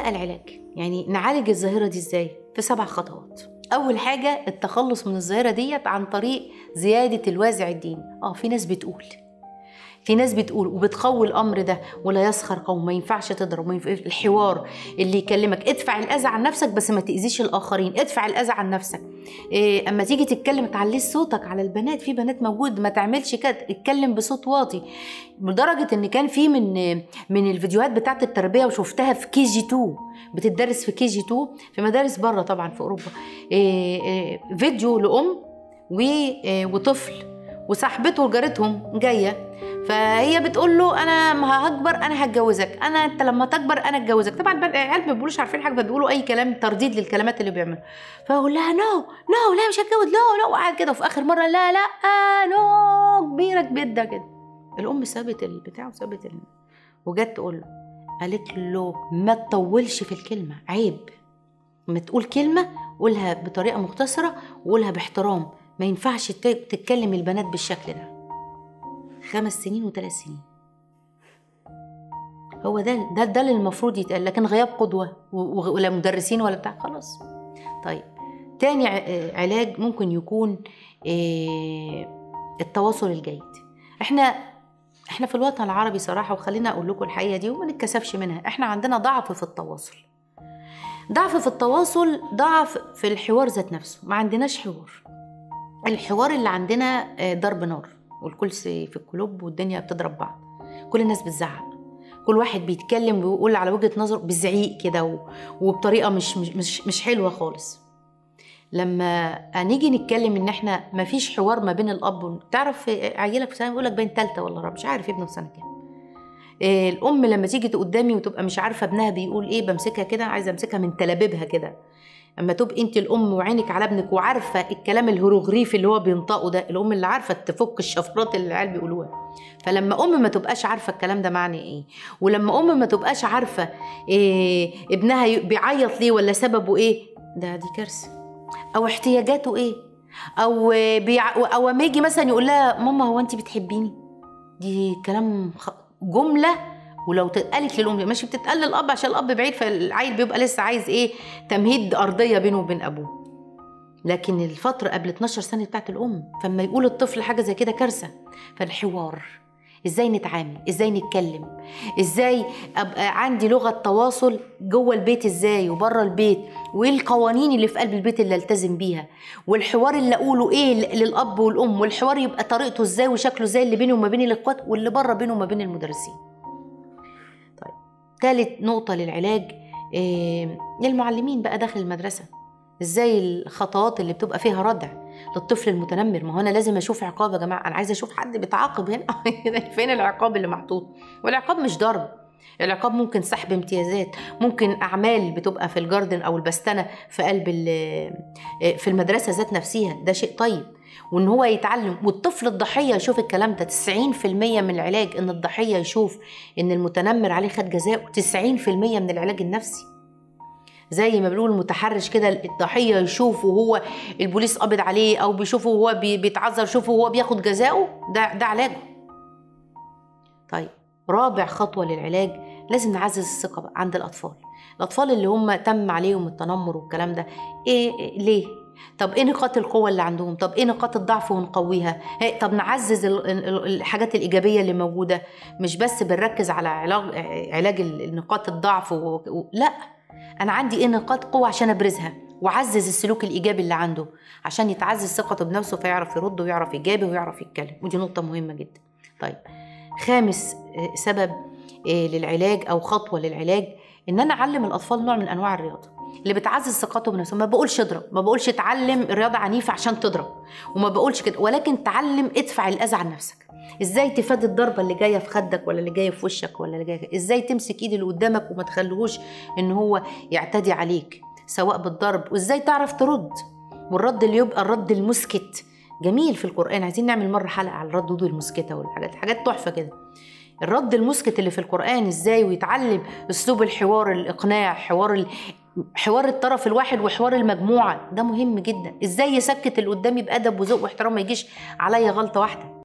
بقى العلاج يعني نعالج الظاهره دي ازاي في سبع خطوات اول حاجه التخلص من الظاهره ديت عن طريق زياده الوازع الديني اه في ناس بتقول في ناس بتقول وبتقوي الامر ده ولا يسخر قوم ما ينفعش تضرب ما ينفعش الحوار اللي يكلمك ادفع الاذى عن نفسك بس ما تاذيش الاخرين ادفع الاذى عن نفسك إيه اما تيجي تتكلم تعليش صوتك على البنات في بنات موجود ما تعملش كده اتكلم بصوت واطي لدرجه ان كان في من من الفيديوهات بتاعت التربيه وشفتها في كي جي 2 بتدرس في كي جي 2 في مدارس بره طبعا في اوروبا إيه إيه فيديو لام و- إيه وطفل وصاحبته وجارتهم جايه فهي بتقول له انا ما هكبر انا هتجوزك انا انت لما تكبر انا اتجوزك طبعا بقى العيال ما بيقولوش عارفين حاجه فبيقولوا اي كلام ترديد للكلمات اللي بيعملوا فاقول لها نو نو لا مش هتجوز لا لا وقعد كده وفي اخر مره لا لا آه نو كبيره كبير ده كده الام سابت البتاع وسابت ال... وجت تقول له قالت له ما تطولش في الكلمه عيب ما تقول كلمه قولها بطريقه مختصره وقولها باحترام ما ينفعش ت- تتكلم البنات بالشكل ده خمس سنين وثلاث سنين هو ده ده ده اللي المفروض يتقال لكن غياب قدوه و- و- ولا مدرسين ولا بتاع خلاص طيب تاني ع- آه، علاج ممكن يكون آه، التواصل الجيد احنا احنا في الوطن العربي صراحه وخلينا اقول لكم الحقيقه دي وما نتكسفش منها احنا عندنا ضعف في التواصل ضعف في التواصل ضعف في الحوار ذات نفسه ما عندناش حوار الحوار اللي عندنا آه، ضرب نار والكل في القلوب والدنيا بتضرب بعض كل الناس بتزعق كل واحد بيتكلم ويقول على وجهة نظره بزعيق كده و- وبطريقة مش مش مش, مش حلوة خالص لما نيجي نتكلم ان احنا مفيش حوار ما بين الاب وال- تعرف عيلك في سنه يقول لك باين ثالثه ولا رابعه مش عارف ابنه في سنه كام إيه، الام لما تيجي قدامي وتبقى مش عارفه ابنها بيقول ايه بمسكها كده عايزه امسكها من تلابيبها كده اما تبقي انت الام وعينك على ابنك وعارفه الكلام الهيروغليفي اللي هو بينطقه ده الام اللي عارفه تفك الشفرات اللي العيال بيقولوها فلما ام ما تبقاش عارفه الكلام ده معنى ايه ولما ام ما تبقاش عارفه إيه ابنها ي- بيعيط ليه ولا سببه ايه ده دي كارثه او احتياجاته ايه او بيع... او اما يجي مثلا يقول لها ماما هو انت بتحبيني دي كلام خ... جمله ولو اتقالت للام ماشي بتتقال للاب عشان الاب بعيد فالعيل بيبقى لسه عايز ايه تمهيد ارضيه بينه وبين ابوه لكن الفتره قبل 12 سنه بتاعت الام فما يقول الطفل حاجه زي كده كارثه فالحوار ازاي نتعامل ازاي نتكلم ازاي ابقى عندي لغه تواصل جوه البيت ازاي وبره البيت وايه القوانين اللي في قلب البيت اللي التزم بيها والحوار اللي اقوله ايه للاب والام والحوار يبقى طريقته ازاي وشكله ازاي اللي بيني وما بين الاخوات واللي بره بينه وما بين المدرسين طيب ثالث نقطه للعلاج إيه للمعلمين بقى داخل المدرسه ازاي الخطوات اللي بتبقى فيها ردع للطفل المتنمر ما هو انا لازم اشوف عقاب يا جماعه انا عايزه اشوف حد بيتعاقب هنا فين العقاب اللي محطوط والعقاب مش ضرب العقاب ممكن سحب امتيازات ممكن اعمال بتبقى في الجاردن او البستنه في قلب في المدرسه ذات نفسها ده شيء طيب وان هو يتعلم والطفل الضحيه يشوف الكلام ده 90% من العلاج ان الضحيه يشوف ان المتنمر عليه خد جزاء 90% من العلاج النفسي زي ما بنقول المتحرش كده الضحيه يشوفه وهو البوليس قابض عليه او بيشوفه وهو بيتعذر يشوفه وهو بياخد جزاؤه ده ده علاجه طيب رابع خطوه للعلاج لازم نعزز الثقه بقى عند الاطفال الاطفال اللي هم تم عليهم التنمر والكلام ده إيه, إيه ليه طب ايه نقاط القوه اللي عندهم طب ايه نقاط الضعف ونقويها إيه طب نعزز الحاجات الايجابيه اللي موجوده مش بس بنركز على علاج علاج نقاط الضعف و... و... لا انا عندي ايه نقاط قوه عشان ابرزها وعزز السلوك الايجابي اللي عنده عشان يتعزز ثقته بنفسه فيعرف يرد ويعرف يجابه ويعرف يتكلم ودي نقطه مهمه جدا طيب خامس سبب للعلاج او خطوه للعلاج ان انا اعلم الاطفال نوع من انواع الرياضه اللي بتعزز ثقته بنفسه ما بقولش اضرب ما بقولش اتعلم الرياضه عنيفه عشان تضرب وما بقولش كده ولكن تعلم ادفع الاذى عن نفسك ازاي تفادي الضربه اللي جايه في خدك ولا اللي جايه في وشك ولا اللي جايه ازاي تمسك ايد اللي قدامك وما تخليهوش ان هو يعتدي عليك سواء بالضرب وازاي تعرف ترد والرد اللي يبقى الرد المسكت جميل في القران عايزين نعمل مره حلقه على الرد ودود المسكته والحاجات حاجات تحفه كده الرد المسكت اللي في القرآن ازاي ويتعلم اسلوب الحوار الاقناع حوار ال... حوار الطرف الواحد وحوار المجموعه ده مهم جدا ازاي يسكت اللي قدامي بادب وذوق واحترام ما يجيش عليا غلطه واحده